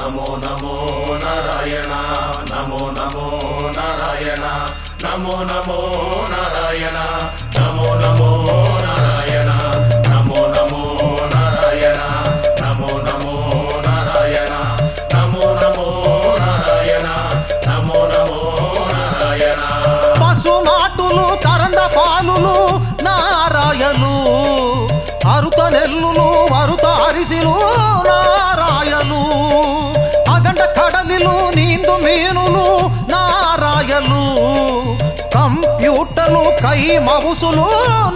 నమో నమో నారాయణ నమో నమో నారాయణ నమో నమో నారాయణ నమో నమో నారాయణ నమో నమో నారాయణ నమో నమో నారాయణ నమో నమో నారాయణ నమో నమో నారాయణ పశుమాటులు కరండ పాలులు నారాయలు అరుత నెల్లులు అరుత అరిసిలు నారాయలు అగండ కడలిలు నీందు మీనులు నారాయలు కంప్యూటర్లు కై మబుసులు